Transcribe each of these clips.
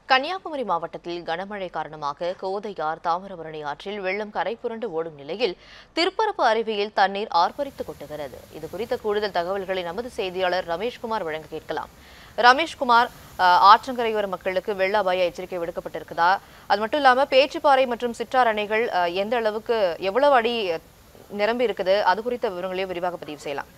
கன்னியாகுமரி மாவட்டத்தில் கனமழை காரணமாக கோதையார் தாமிரபரணி ஆற்றில் வெள்ளம் கரை புரண்டு ஓடும் நிலையில் திருப்பரப்பு அருவியில் தண்ணீர் ஆர்ப்பரித்துக் கொட்டுகிறது இது குறித்த கூடுதல் தகவல்களை நமது செய்தியாளர் ரமேஷ்குமார் வழங்க கேட்கலாம் ரமேஷ்குமார் அஹ், ஆற்றங்கரையோர மக்களுக்கு வெள்ள அபாய எச்சரிக்கை விடுக்கப்பட்டிருக்குதா அது மட்டும் இல்லாம பேச்சுப்பாறை மற்றும் சிற்றார் அணைகள் அஹ், எந்த அளவுக்கு எவ்வளவு அடி அஹ், நிரம்பி இருக்குது அது குறித்த விவரங்களையும் விரிவாக பதிவு செய்யலாம்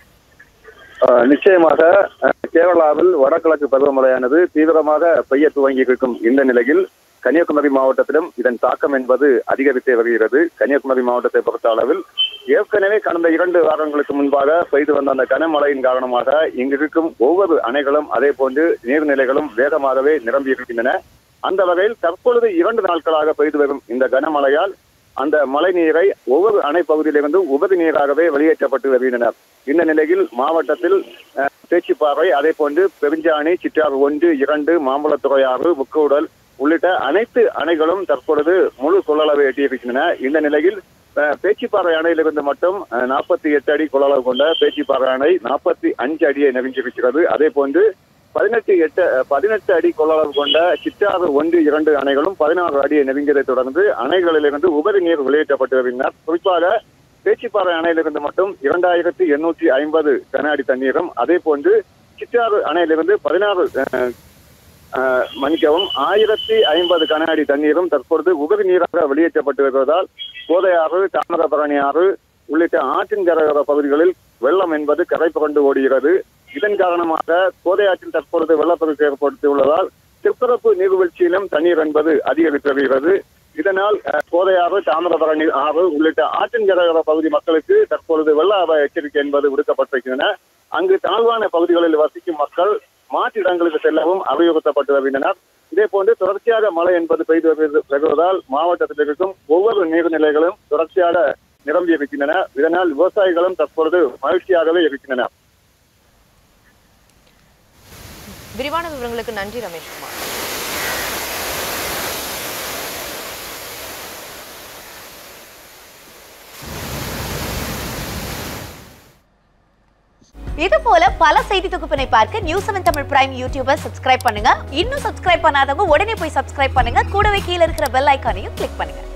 அஹ் நிச்சயமாக அஹ், கேரளாவில் வடகிழக்கு பருவமழையானது தீவிரமாக பெய்ய துவங்கி இருக்கும் இந்த நிலையில் கன்னியாகுமரி மாவட்டத்திலும் இதன் தாக்கம் என்பது அதிகரித்தே வருகிறது கன்னியாகுமரி மாவட்டத்தை பொறுத்த அளவில் ஏற்கனவே கடந்த இரண்டு வாரங்களுக்கு முன்பாக பெய்து வந்த அந்த கனமழையின் காரணமாக இங்கு இருக்கும் ஒவ்வொரு அணைகளும் அதே போன்று நீர்நிலைகளும் வேகமாகவே நிரம்பி இருக்கின்றன அந்த வகையில் தற்பொழுது இரண்டு நாட்களாக பெய்து வரும் இந்த கனமழையால் அந்த மழை நீரை ஒவ்வொரு அணை பகுதியிலிருந்து உபரி நீராகவே வெளியேற்றப்பட்டு வருகின்றனர் இந்த நிலையில் மாவட்டத்தில் அஹ், பேச்சிப்பாறை அதே போன்று பெருஞ்சாணி சிற்றாறு ஒன்று இரண்டு மாம்பழத்துறை ஆறு முக்கூடல் உள்ளிட்ட அனைத்து அணைகளும் தற்பொழுது முழு கொள்ளளவை எட்டியிருக்கின்றன இந்த நிலையில் அஹ், பேச்சிப்பாறை அணையிலிருந்து மட்டும் நாற்பத்தி எட்டு அடி கொள்ளளவு கொண்ட பேச்சிப்பாறை அணை நாற்பத்தி அஞ்சு அடியை நெருங்கியிருக்கிறது அதே போன்று பதினெட்டு எட்டு பதினெட்டு அடி கொள்ளளவு கொண்ட சிற்றாறு ஒன்று இரண்டு அணைகளும் பதினாறு அடியை நெருங்கியதை தொடர்ந்து அணைகளிலிருந்து உபரி நீர் வெளியேற்றப்பட்டு வருகின்றனர் குறிப்பாக பேச்சிப்பாறை அணையிலிருந்து மட்டும் இரண்டாயிரத்தி எண்ணூற்றி ஐம்பது கன அடி தண்ணீரும் அதே போன்று சிற்றாறு அணையிலிருந்து பதினாறு அஹ், அஹ், மன்னிக்கவும் ஆயிரத்தி ஐம்பது கன அடி தண்ணீரும் தற்பொழுது உபரி நீராக வெளியேற்றப்பட்டு வருவதால் கோதையாறு தாமிரபரணி ஆறு உள்ளிட்ட ஆற்றின் கரையோர பகுதிகளில் வெள்ளம் என்பது கரை புரண்டு ஓடுகிறது இதன் காரணமாக கோதையாற்றில் தற்பொழுது வெள்ளப்பெருக்கு ஏற்படுத்தியுள்ளதால் திருப்பரப்பு நீர்வீழ்ச்சியிலும் தண்ணீர் என்பது அதிகரித்து வருகிறது இதனால் அஹ், கோதையாறு தாமிரபரணி ஆறு உள்ளிட்ட ஆற்றின் கரையோர பகுதி மக்களுக்கு தற்பொழுது வெள்ள அபாய எச்சரிக்கை என்பது விடுக்கப்பட்டிருக்கின்றன அங்கு தாழ்வான பகுதிகளில் வசிக்கும் மக்கள் மாற்று இடங்களுக்கு செல்லவும் அறிவுறுத்தப்பட்டு வருகின்றனர் இதே போன்று தொடர்ச்சியாக மழை என்பது பெய்து வருவது- வருவதால் மாவட்டத்தில் இருக்கும் ஒவ்வொரு நீர்நிலைகளும் தொடர்ச்சியாக நிரம்பி இருக்கின்றன இதனால் விவசாயிகளும் தற்பொழுது மகிழ்ச்சியாகவே இருக்கின்றனர் விரிவான விவரங்களுக்கு நன்றி ரமேஷ்குமார் இது போல பல செய்தி தொகுப்பினை பார்க்க news seven Tamil prime YouTuber subscribe பண்ணுங்க இன்னும் சப்ஸ்கிரைப் பண்ணாதவங்க உடனே போய் சப்ஸ்கிரைப் பண்ணுங்க கூடவே கீழே இருக்கிற பெல் ஐக்கானையும் கிளிக் பண்ணுங்க